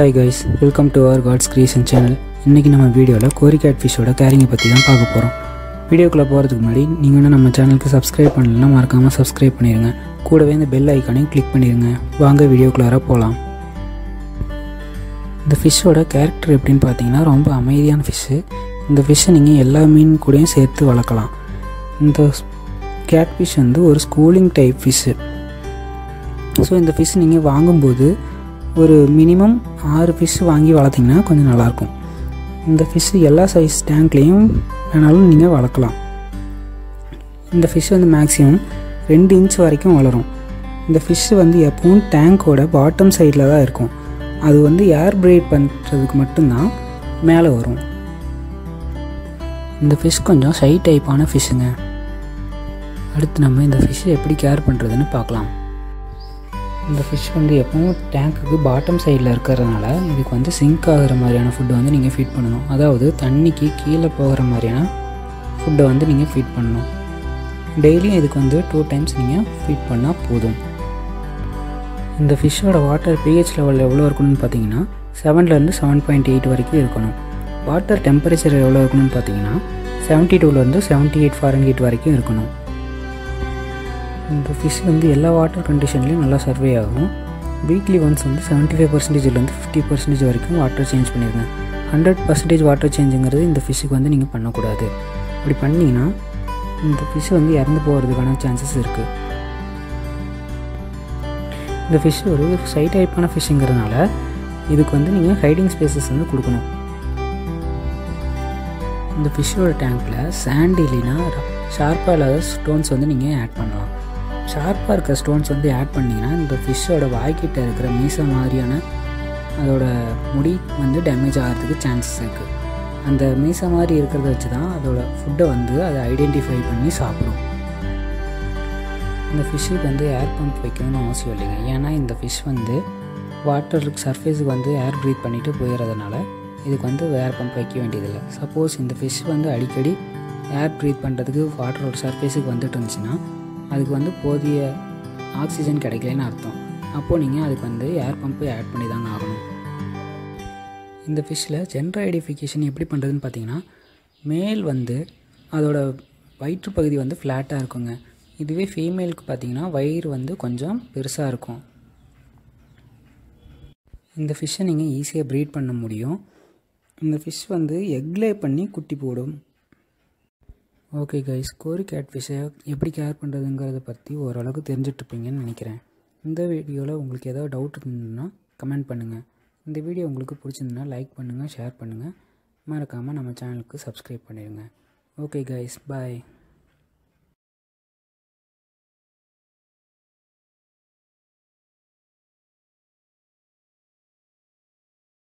hi guys welcome to our God's creation channel இன்றைக்கி நம்ம வீடியோவில் கோரி கேட் ஃபிஷ்ஷோட கேரிங்கை பற்றி தான் பார்க்க போகிறோம் வீடியோக்குள்ளே போகிறதுக்கு முன்னாடி நீங்கள் இன்னும் நம்ம சேனலுக்கு சப்ஸ்கிரைப் பண்ணலன்னா மறக்காமல் சப்ஸ்கிரைப் பண்ணிடுங்க கூடவே இந்த பெல் ஐக்கானையும் கிளிக் பண்ணிடுங்க வாங்க வீடியோக்குள்ளார போகலாம் இந்த ஃபிஷ்ஷோட கேரக்டர் எப்படின்னு பார்த்தீங்கன்னா ரொம்ப அமைதியான ஃபிஷ்ஷு இந்த ஃபிஷ்ஷை நீங்கள் எல்லா மீன் கூடயும் சேர்த்து வளர்க்கலாம் இந்த கேட் ஃபிஷ் வந்து ஒரு ஸ்கூலிங் டைப் ஃபிஷ்ஷு ஸோ இந்த ஃபிஷ் நீங்கள் வாங்கும்போது ஒரு மினிமம் ஆறு ஃபிஷ் வாங்கி வளர்த்திங்கன்னா கொஞ்சம் நல்லாயிருக்கும் இந்த ஃபிஷ் எல்லா சைஸ் டேங்க்லேயும் வேணாலும் நீங்கள் வளர்க்கலாம் இந்த ஃபிஷ் வந்து மேக்ஸிமம் ரெண்டு இன்ச் வரைக்கும் வளரும் இந்த ஃபிஷ் வந்து எப்பவும் டேங்க்கோட பாட்டம் சைடில் தான் இருக்கும் அது வந்து ஏர் பிரீட் பண்ணுறதுக்கு மட்டும்தான் மேலே வரும் இந்த ஃபிஷ் கொஞ்சம் ஷை டைப்பான ஃபிஷ்ஷுங்க அடுத்து நம்ம இந்த ஃபிஷ்ஷை எப்படி கேர் பண்ணுறதுன்னு பார்க்கலாம் இந்த ஃபிஷ் வந்து எப்பவும் டேங்க்குக்கு பாட்டம் சைடில் இருக்கிறதுனால இதுக்கு வந்து சிங்க் ஆகிற மாதிரியான ஃபுட்டை வந்து நீங்கள் ஃபீட் பண்ணணும் அதாவது தண்ணிக்கு கீழே போகிற மாதிரியான ஃபுட்டை வந்து நீங்கள் ஃபீட் பண்ணணும் டெய்லியும் இதுக்கு வந்து டூ டைம்ஸ் நீங்கள் ஃபீட் பண்ணால் போதும் இந்த ஃபிஷ்ஷோட வாட்டர் பிஹெச் லெவல் எவ்வளோ இருக்கணும்னு பார்த்தீங்கன்னா செவன்லேருந்து செவன் பாயிண்ட் எயிட் வரைக்கும் இருக்கணும் வாட்டர் டெம்பரேச்சர் எவ்வளோ இருக்கணும்னு பார்த்தீங்கன்னா செவன்ட்டி டூலேருந்து செவன்ட்டி எயிட் ஃபாரன்ஹீட் வரைக்கும் இருக்கணும் இந்த ஃபிஷ் வந்து எல்லா வாட்டர் கண்டிஷன்லேயும் நல்லா சர்வே ஆகும் வீக்லி ஒன்ஸ் வந்து செவன்ட்டி ஃபைவ் பர்சன்டேஜ்லேருந்து ஃபிஃப்டி பர்சன்டேஜ் வரைக்கும் வாட்டர் சேஞ்ச் பண்ணிடுங்க ஹண்ட்ரட் பர்சன்டேஜ் வாட்டர் சேஞ்சுங்கிறது இந்த ஃபிஷ்ஷுக்கு வந்து நீங்கள் பண்ணக்கூடாது அப்படி பண்ணிங்கன்னா இந்த ஃபிஷ் வந்து இறந்து போகிறதுக்கான சான்சஸ் இருக்குது இந்த ஃபிஷ் ஒரு சை டைப்பான ஃபிஷ்ஷுங்கிறதுனால இதுக்கு வந்து நீங்கள் ஹைடிங் ஸ்பேசஸ் வந்து கொடுக்கணும் இந்த ஃபிஷ்ஷோட டேங்க்கில் சாண்ட் இல்லைன்னா ஷார்ப்பாக இல்லாத ஸ்டோன்ஸ் வந்து நீங்கள் ஆட் பண்ணலாம் ஷார்ப்பாக இருக்க ஸ்டோன்ஸ் வந்து ஆட் பண்ணிங்கன்னா இந்த ஃபிஷ்ஷோட வாய்க்கிட்ட இருக்கிற மீசை மாதிரியான அதோட முடி வந்து டேமேஜ் ஆகிறதுக்கு சான்சஸ் இருக்குது அந்த மீசை மாதிரி இருக்கிறத வச்சு தான் அதோட ஃபுட்டை வந்து அதை ஐடென்டிஃபை பண்ணி சாப்பிடும் இந்த ஃபிஷ்ஷுக்கு வந்து ஏர் பம்ப் வைக்கணும்னு அவசியம் இல்லைங்க ஏன்னா இந்த ஃபிஷ் வந்து வாட்டருக்கு சர்ஃபேஸுக்கு வந்து ஏர் ப்ரீத் பண்ணிவிட்டு போயிடுறதுனால இதுக்கு வந்து ஏர் பம்ப் வைக்க வேண்டியதில்லை சப்போஸ் இந்த ஃபிஷ் வந்து அடிக்கடி ஏர் ப்ரீத் பண்ணுறதுக்கு வாட்டரோட சர்ஃபேஸுக்கு வந்துட்டு இருந்துச்சுன்னா அதுக்கு வந்து போதிய ஆக்சிஜன் கிடைக்கலன்னு அர்த்தம் அப்போது நீங்கள் அதுக்கு வந்து ஏர் பம்பு ஆட் பண்ணி தாங்க ஆகணும் இந்த ஃபிஷ்ஷில் ஜென்டர் ஐடென்டிஃபிகேஷன் எப்படி பண்ணுறதுன்னு பார்த்தீங்கன்னா மேல் வந்து அதோட வயிற்று பகுதி வந்து ஃப்ளாட்டாக இருக்குங்க இதுவே ஃபீமேலுக்கு பார்த்தீங்கன்னா வயிறு வந்து கொஞ்சம் பெருசாக இருக்கும் இந்த ஃபிஷ்ஷை நீங்கள் ஈஸியாக ப்ரீட் பண்ண முடியும் இந்த ஃபிஷ் வந்து எக்லே பண்ணி குட்டி போடும் ஓகே கைஸ் கோரி கேட் ஃபிஷ்ஷை எப்படி கேர் பண்ணுறதுங்கிறத பற்றி ஓரளவுக்கு தெரிஞ்சிட்ருப்பீங்கன்னு நினைக்கிறேன் இந்த வீடியோவில் உங்களுக்கு ஏதாவது டவுட் இருந்ததுன்னா கமெண்ட் பண்ணுங்கள் இந்த வீடியோ உங்களுக்கு பிடிச்சிருந்தனா லைக் பண்ணுங்கள் ஷேர் பண்ணுங்கள் மறக்காமல் நம்ம சேனலுக்கு சப்ஸ்கிரைப் பண்ணிடுங்க ஓகே கைஸ் பாய்